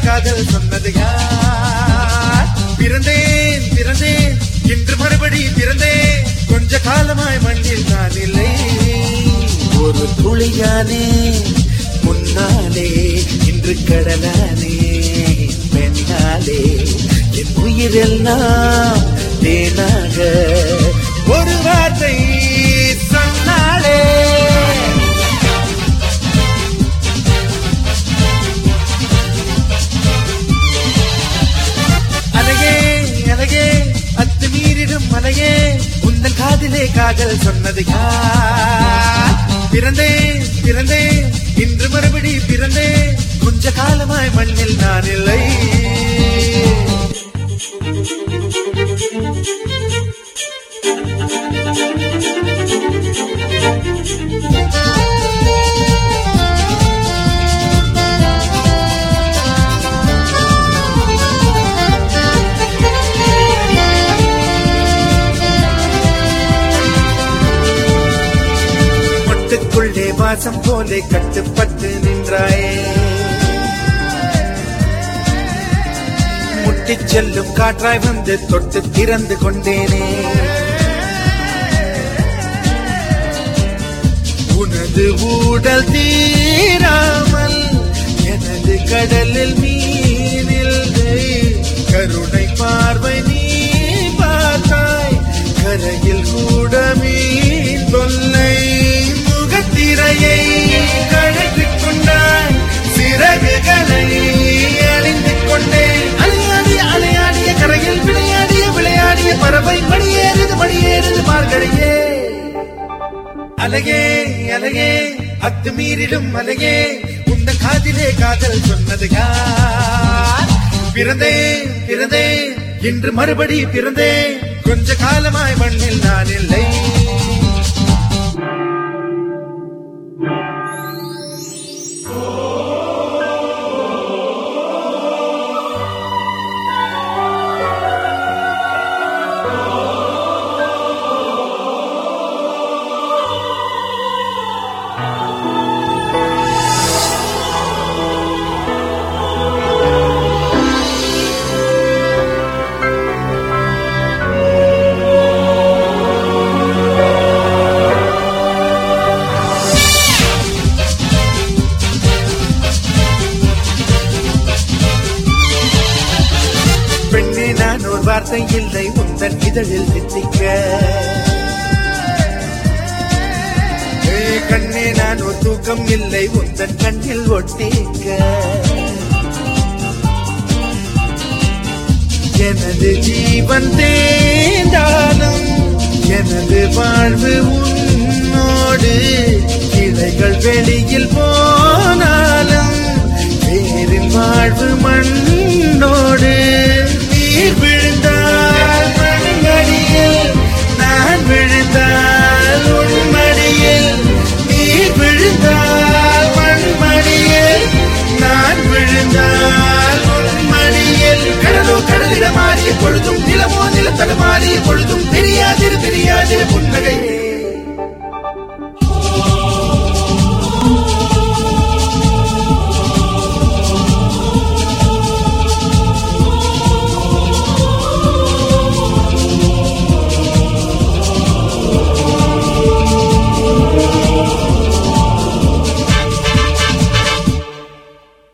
காதல் சொன்னது யார் பிறந்தேன் பிறந்தேன் இன்று மறுபடி பிறந்தேன் கொஞ்ச காலமாய் மண்ணில் நான் இல்லை ஒரு துளியானே முன்னாலே இன்று கடலானே பெண்ணாலே என் உயிரெல்லாம் தேனாக ஒரு வார்த்தை சொன்னாலே அழகே அழகே அத்து மீறிடும் அழகே உந்தன் காதிலே காதல் சொன்னது யார் பிறந்தேன் பிறந்தேன் இன்று மறுபடி பிறந்தேன் கொஞ்ச காலமாய் மண்ணில் நான் இல்லை மொட்டுக்குள்ளே வாசம் போலே கட்டுப்பட்டு நின்றாயே முட்டிச் செல்லும் காற்றாய் வந்து தொட்டு திறந்து கொண்டேனே உனது ஊடல் தீராமல் எனது கடலில் மீனில்லை கருணை பார்வை நீ பார்த்தாய் கரையில் கூட மீன் தொல்லை முகத்திரையை கழற்றிக் கொண்டாய் சிறகுகளை அணிந்து கொண்டேன் அலையாடிய அலையாடிய கரையில் விளையாடிய விளையாடிய பறவை மணியேறுது மணியேறுது மார்கழியே அழகே அழகே அத்து மீறிடும் அழகே உந்த காதிலே காதல் சொன்னது யார் பிறந்தேன் பிறந்தேன் இன்று மறுபடி பிறந்தேன் கொஞ்ச காலமாய் மண்ணில் நான் இல்லை பெண்ணே நான் ஒரு வார்த்தை இல்லை உந்தன் இதழில் தித்திக்க ஏ கண்ணே நான் ஒரு தூக்கம் இல்லை உந்தன் கண்ணில் ஒட்டிக்க எனது ஜீவன் தேர்ந்தாலும் எனது வாழ்வு உன்னோடு கிளைகள் வெளியில் போனாலும் வேரில் வாழ்வு மண்ணோடு நீர் விழுந்தால் மண்மடியில் நான் விழுந்தால் உன்மடியில் நீர் விழுந்தால் மண்மடியில் நான் விழுந்தால் உன்மடியில் கடலோ கடலிட மாறிய பொழுதும் நிலமோ நிலத்தட மாறிய பொழுதும் தெரியாதிரு தெரியாதிரு உன்